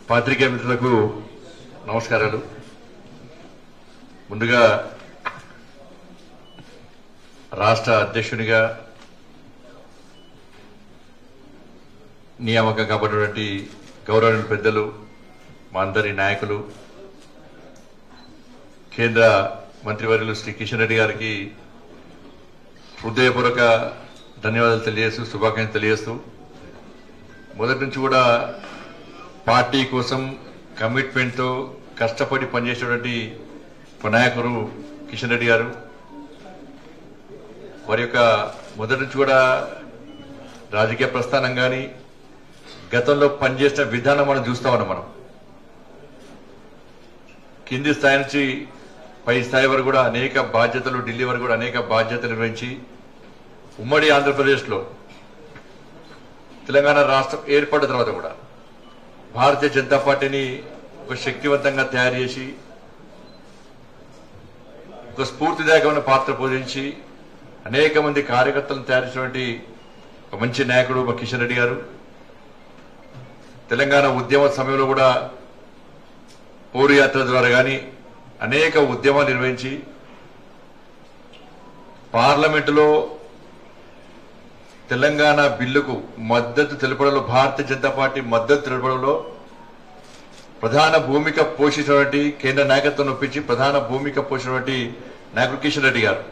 పాత్రికేయ మిత్రులకు నమస్కారాలు ముందుగా రాష్ట్ర అధ్యక్షునిగా నియామకం కాబడినటువంటి గౌరవనీయ పెద్దలు మా అందరి నాయకులు కేంద్ర మంత్రివర్యులు శ్రీ కిషన్ రెడ్డి గారికి హృదయపూర్వక ధన్యవాదాలు తెలియజేస్తూ శుభాకాంక్షలు తెలియజేస్తూ మొదటి నుంచి కూడా పార్టీ కోసం కమిట్మెంట్తో కష్టపడి పనిచేసేటువంటి ఒక నాయకుడు కిషన్ రెడ్డి గారు వారి యొక్క మొదటి నుంచి కూడా రాజకీయ ప్రస్థానం కానీ గతంలో పనిచేసిన విధానం మనం చూస్తా ఉన్నాం మనం కింది స్థాయి నుంచి పై స్థాయి వరకు కూడా అనేక బాధ్యతలు ఢిల్లీ వరకు కూడా అనేక బాధ్యతలు నిర్వహించి ఉమ్మడి ఆంధ్రప్రదేశ్లో తెలంగాణ రాష్ట్రం ఏర్పడిన తర్వాత కూడా భారతీయ జనతా పార్టీని ఒక శక్తివంతంగా తయారు చేసి ఒక స్ఫూర్తిదాయకమైన పాత్ర పోషించి అనేక మంది కార్యకర్తలను తయారు చేసినటువంటి ఒక మంచి నాయకుడు మా కిషన్ రెడ్డి గారు తెలంగాణ ఉద్యమ సమయంలో కూడా పౌరు యాత్ర ద్వారా కానీ అనేక ఉద్యమాలు నిర్వహించి పార్లమెంటులో తెలంగాణ బిల్లుకు మద్దతు తెలపడంలో భారతీయ జనతా పార్టీ మద్దతు తెలపడంలో ప్రధాన భూమిక పోషించినటువంటి కేంద్ర నాయకత్వం ఒప్పించి ప్రధాన భూమిక పోషించినటువంటి నాయకుడు కిషన్ రెడ్డి గారు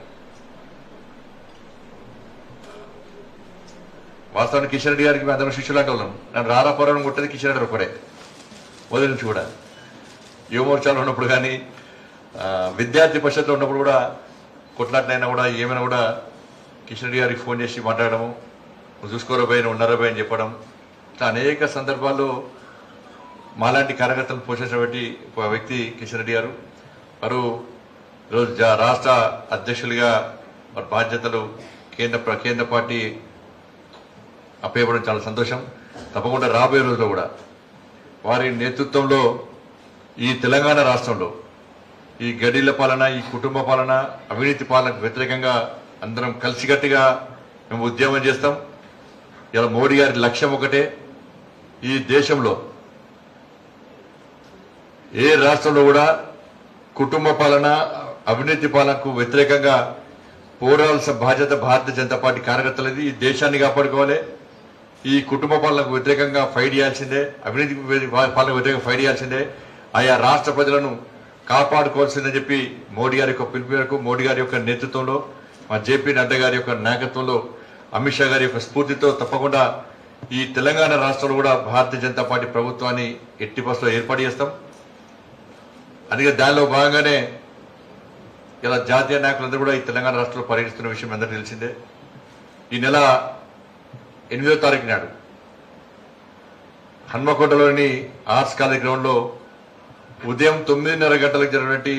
వాస్తవానికి కిషన్ రెడ్డి గారికి మేము అందరం శిష్యులు అంటే వాళ్ళం నన్ను రారాపురం కొట్టేది కిషన్ రెడ్డి ఒకడే మొదటి నుంచి కూడా యువమోర్చాలో ఉన్నప్పుడు కానీ ఆ, విద్యార్థి పరిషత్లో ఉన్నప్పుడు కూడా కొట్లాటనైనా కూడా ఏమైనా కూడా కిషన్ రెడ్డి గారికి ఫోన్ చేసి మాట్లాడము నువ్వు చూసుకోరా పోయి నువ్వు ఉన్నారా పోయి అని చెప్పడం ఇట్లా అనేక సందర్భాల్లో మాలాంటి కార్యకర్తలు పోషించినటువంటి ఒక వ్యక్తి కిషన్ రెడ్డి గారు వారు ఈరోజు జా- రాష్ట్ర అధ్యక్షులుగా వారి బాధ్యతలు కేంద్ర ప్ర- కేంద్ర పార్టీ అప్పయ్యపడడం చాలా సంతోషం తప్పకుండా రాబోయే రోజుల్లో కూడా వారి నేతృత్వంలో ఈ తెలంగాణ రాష్ట్రంలో ఈ గడిల పాలన ఈ కుటుంబ పాలన అవినీతి పాలనకు వ్యతిరేకంగా అందరం కలిసికట్టుగా మేము ఉద్యమం చేస్తాం ఇలా మోడీ గారి లక్ష్యం ఒకటే ఈ దేశంలో ఏ రాష్ట్రంలో కూడా కుటుంబ పాలన అవినీతి పాలనకు వ్యతిరేకంగా పోరాడాల్సిన బాధ్యత భారతీయ జనతా పార్టీ కార్యకర్తలది ఈ దేశాన్ని కాపాడుకోవాలి ఈ కుటుంబ పాలనకు వ్యతిరేకంగా ఫైట్ చేయాల్సిందే అవినీతి పాలనకు వ్యతిరేకంగా ఫైట్ చేయాల్సిందే ఆయా రాష్ట్ర ప్రజలను కాపాడుకోవాల్సిందని చెప్పి మోడీ గారి యొక్క పిలుపు మేరకు మోడీ గారి యొక్క నేతృత్వంలో మా జేపీ నడ్డా గారి యొక్క నాయకత్వంలో అమిత్ షా గారి యొక్క స్ఫూర్తితో తప్పకుండా ఈ తెలంగాణ రాష్ట్రంలో కూడా భారతీయ జనతా పార్టీ ప్రభుత్వాన్ని ఎట్టి బస్సులో ఏర్పాటు చేస్తాం అందుకే దానిలో భాగంగానే ఇలా జాతీయ నాయకులందరూ కూడా ఈ తెలంగాణ రాష్ట్రంలో పర్యటిస్తున్న విషయం అందరికీ తెలిసిందే ఈ నెల ఎనిమిదో తారీఖు నాడు హన్మకొండలోని ఆర్ట్స్ కాలేజ్ గ్రౌండ్ లో ఉదయం తొమ్మిదిన్నర గంటలకు జరిగినటువంటి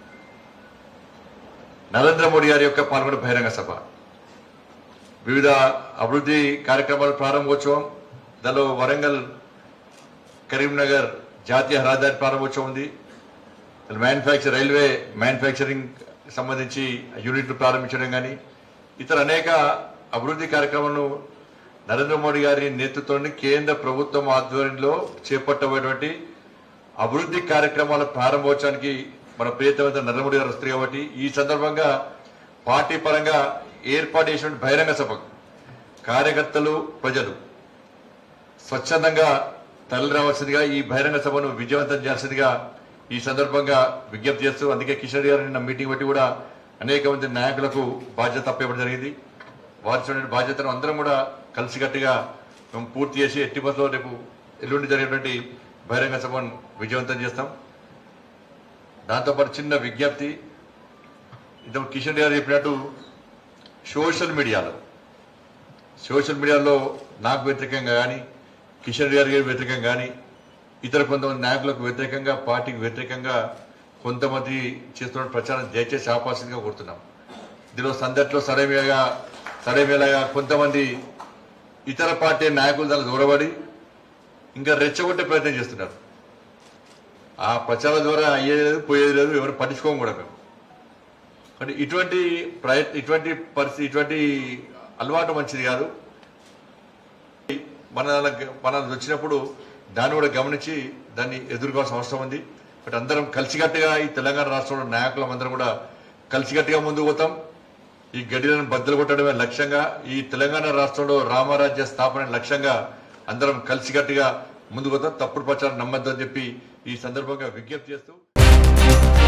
నరేంద్ర మోడీ గారి యొక్క పాల్గొన్న బహిరంగ సభ వివిధ అభివృద్ధి కార్యక్రమాల ప్రారంభోత్సవం దానిలో వరంగల్ కరీంనగర్ జాతీయ రహదారి ప్రారంభోత్సవం ఉంది మ్యానుఫ్యాక్చర్ రైల్వే మ్యానుఫ్యాక్చరింగ్ సంబంధించి యూనిట్లు ప్రారంభించడం కానీ ఇతర అనేక అభివృద్ధి కార్యక్రమాలను నరేంద్ర మోడీ గారి నేతృత్వంలోని కేంద్ర ప్రభుత్వం ఆధ్వర్యంలో చేపట్టబోయేటువంటి అభివృద్ధి కార్యక్రమాల ప్రారంభోత్సవానికి మన ప్రియతమైన నరేంద్ర మోడీ గారు వస్తారు కాబట్టి ఈ సందర్భంగా పార్టీ పరంగా ఏర్పాటు చేసినటువంటి బహిరంగ సభ కార్యకర్తలు ప్రజలు స్వచ్ఛందంగా తరలి రావాల్సిందిగా ఈ బహిరంగ సభను విజయవంతం చేయాల్సిందిగా ఈ సందర్భంగా విజ్ఞప్తి చేస్తూ అందుకే కిషోర్ గారు నిన్న మీటింగ్ బట్టి కూడా అనేక మంది నాయకులకు బాధ్యత అప్పేయడం జరిగింది వారి చూడండి బాధ్యతను అందరం కూడా కలిసికట్టుగా మేము పూర్తి చేసి ఎట్టి బస్సులో రేపు ఎల్లుండి జరిగినటువంటి బహిరంగ సభను విజయవంతం చేస్తాం దాంతోపాటు చిన్న విజ్ఞప్తి ఇంతకు కిషన్ గారు చెప్పినట్టు సోషల్ మీడియాలో సోషల్ మీడియాలో నాకు వ్యతిరేకంగా కానీ కిషన్ రెడ్డి గారి వ్యతిరేకంగా కానీ ఇతర కొంతమంది నాయకులకు వ్యతిరేకంగా పార్టీకి వ్యతిరేకంగా కొంతమంది చేస్తున్న ప్రచారం దయచేసి ఆపాల్సిందిగా కోరుతున్నాం ఇందులో సందట్లో సరైనగా సరైనగా కొంతమంది ఇతర పార్టీ నాయకులు దాన్ని దూరబడి ఇంకా రెచ్చగొట్టే ప్రయత్నం చేస్తున్నారు ఆ ప్రచారం ద్వారా అయ్యేది లేదు పోయేది లేదు ఎవరు పట్టించుకోము కూడా మేము కానీ ఇటువంటి ప్రయత్న ఇటువంటి పరిస్థితి ఇటువంటి అలవాటు మంచిది కాదు మన మన వచ్చినప్పుడు దాన్ని కూడా గమనించి దాన్ని ఎదుర్కోవాల్సిన అవసరం ఉంది బట్ అందరం కలిసికట్టుగా ఈ తెలంగాణ రాష్ట్రంలో నాయకులం అందరం కూడా కలిసికట్టుగా ముందుకు పోతాం ఈ గడిలను బద్దలు కొట్టడమే లక్ష్యంగా ఈ తెలంగాణ రాష్ట్రంలో రామరాజ్య స్థాపన లక్ష్యంగా అందరం కలిసికట్టుగా ముందుకు పోతాం తప్పుడు ప్రచారం నమ్మద్దని చెప్పి ఈ సందర్భంగా విజ్ఞప్తి చేస్తూ